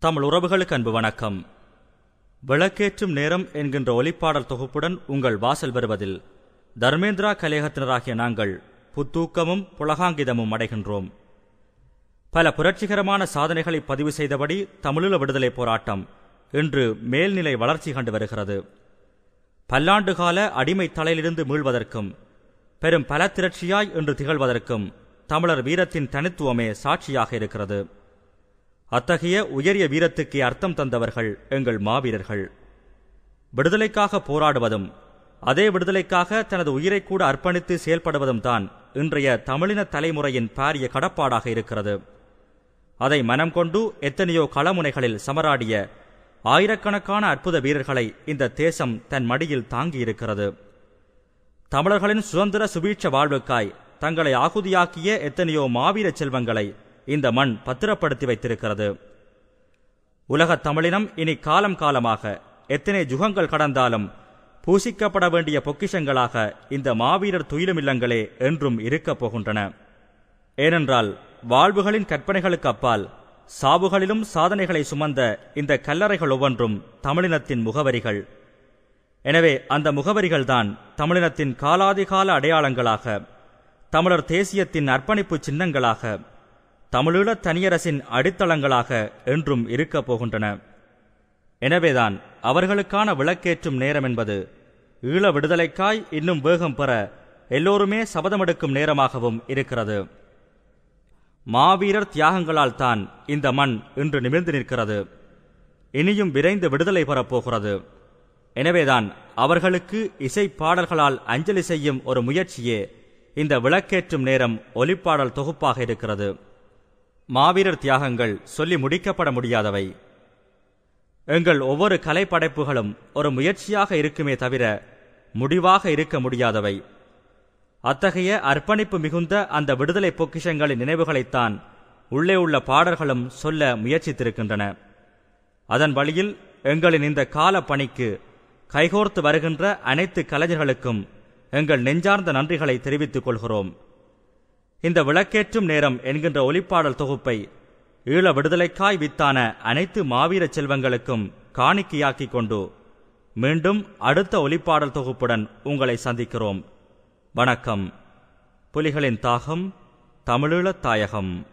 தமிழ் உறவுகளுக்கு அன்பு வணக்கம் விளக்கேற்றும் நேரம் என்கின்ற ஒலிப்பாடல் தொகுப்புடன் உங்கள் வாசல் வருவதில் தர்மேந்திரா கலையகத்தினராகிய நாங்கள் புத்தூக்கமும் புலகாங்கிதமும் அடைகின்றோம் பல புரட்சிகரமான சாதனைகளை பதிவு செய்தபடி தமிழீழ விடுதலை போராட்டம் இன்று மேல்நிலை வளர்ச்சி கண்டு வருகிறது பல்லாண்டுகால அடிமை தலையிலிருந்து மீள்வதற்கும் பெரும் பல திரட்சியாய் இன்று திகழ்வதற்கும் தமிழர் வீரத்தின் தனித்துவமே சாட்சியாக இருக்கிறது அத்தகைய உயரிய வீரத்துக்கு அர்த்தம் தந்தவர்கள் எங்கள் மாவீரர்கள் விடுதலைக்காக போராடுவதும் அதே விடுதலைக்காக தனது உயிரை கூட அர்ப்பணித்து செயல்படுவதும் தான் இன்றைய தமிழின தலைமுறையின் பாரிய கடப்பாடாக இருக்கிறது அதை மனம் கொண்டு எத்தனையோ களமுனைகளில் சமராடிய ஆயிரக்கணக்கான அற்புத வீரர்களை இந்த தேசம் தன் மடியில் தாங்கியிருக்கிறது தமிழர்களின் சுதந்திர சுபீட்ச வாழ்வுக்காய் தங்களை ஆகுதியாக்கிய எத்தனையோ மாவீர செல்வங்களை இந்த மண் பத்திரப்படுத்தி வைத்திருக்கிறது உலகத் தமிழினம் இனி காலம் காலமாக எத்தனை ஜுகங்கள் கடந்தாலும் பூசிக்கப்பட வேண்டிய பொக்கிஷங்களாக இந்த மாவீரர் துயிலுமில்லங்களே என்றும் இருக்கப் போகின்றன ஏனென்றால் வாழ்வுகளின் கற்பனைகளுக்கு அப்பால் சாவுகளிலும் சாதனைகளை சுமந்த இந்த கல்லறைகள் ஒவ்வொன்றும் தமிழினத்தின் முகவரிகள் எனவே அந்த முகவரிகள்தான் தமிழினத்தின் காலாதிகால அடையாளங்களாக தமிழர் தேசியத்தின் அர்ப்பணிப்பு சின்னங்களாக தமிழீழ தனியரசின் அடித்தளங்களாக என்றும் இருக்கப் போகின்றன எனவேதான் அவர்களுக்கான விளக்கேற்றும் நேரம் என்பது ஈழ விடுதலைக்காய் இன்னும் வேகம் பெற எல்லோருமே சபதமெடுக்கும் நேரமாகவும் இருக்கிறது மாவீரர் தியாகங்களால் தான் இந்த மண் இன்று நிமிர்ந்து நிற்கிறது இனியும் விரைந்து விடுதலை பெறப்போகிறது எனவேதான் அவர்களுக்கு இசை பாடல்களால் அஞ்சலி செய்யும் ஒரு முயற்சியே இந்த விளக்கேற்றும் நேரம் ஒலிப்பாடல் தொகுப்பாக இருக்கிறது மாவீரர் தியாகங்கள் சொல்லி முடிக்கப்பட முடியாதவை எங்கள் ஒவ்வொரு கலைப்படைப்புகளும் ஒரு முயற்சியாக இருக்குமே தவிர முடிவாக இருக்க முடியாதவை அத்தகைய அர்ப்பணிப்பு மிகுந்த அந்த விடுதலை பொக்கிஷங்களின் நினைவுகளைத்தான் உள்ளே உள்ள பாடல்களும் சொல்ல முயற்சித்திருக்கின்றன அதன் வழியில் எங்களின் இந்த கால பணிக்கு கைகோர்த்து வருகின்ற அனைத்து கலைஞர்களுக்கும் எங்கள் நெஞ்சார்ந்த நன்றிகளை தெரிவித்துக் கொள்கிறோம் இந்த விளக்கேற்றும் நேரம் என்கின்ற ஒலிப்பாடல் தொகுப்பை ஈழ விடுதலைக்காய் வித்தான அனைத்து மாவீர செல்வங்களுக்கும் காணிக்கையாக்கிக் கொண்டு மீண்டும் அடுத்த ஒலிப்பாடல் தொகுப்புடன் உங்களை சந்திக்கிறோம் வணக்கம் புலிகளின் தாகம் தமிழீழத் தாயகம்